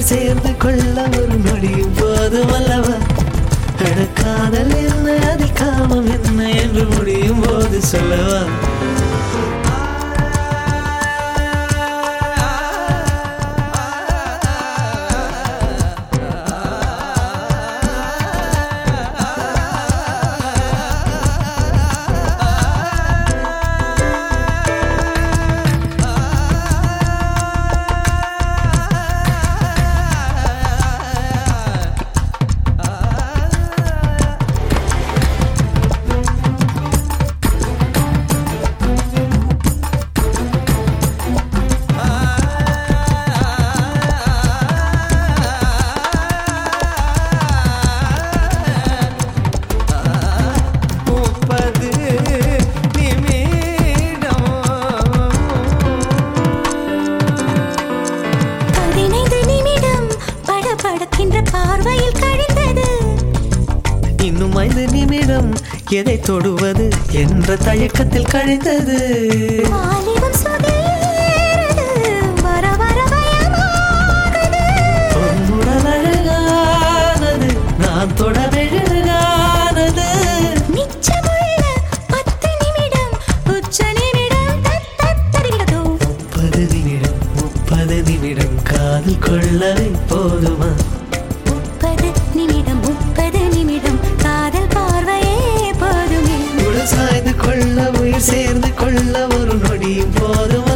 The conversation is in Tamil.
உயிர் சேர்ந்து கொள்ள ஒரு நொடியும் போதும் அல்லவா அட காதல் என்ன அதில் காமம் என்ன என்று முடியும் போது சொல்லவா முப்பது நிமிடம் பதினைந்து நிமிடம் படபடக்கின்ற பார்வையில் கழிந்தது இன்னும் ஐந்து நிமிடம் எதை தொடுவது என்ற தயக்கத்தில் கழிந்தது வாலிபம் சுதேறுது வர வர பயமாகுது பொன்னுடன் அழகானது நான் தொட மெழுகானது மிச்சமுள்ள பத்து நிமிடம் உச்ச நிமிடம் தத் தத் தருகிறதோ முப்பது நிமிடம் முப்பது நிமிடம் காதல் கொள்ளவே போதுமா முப்பது நிமிடம் முப்பது நிமிடம் காதல் பார்வையே போதுமே உடல் சாய்ந்து கொள்ள உயிர் சேர்ந்து கொள்ள ஒரு நொடியும் போதும்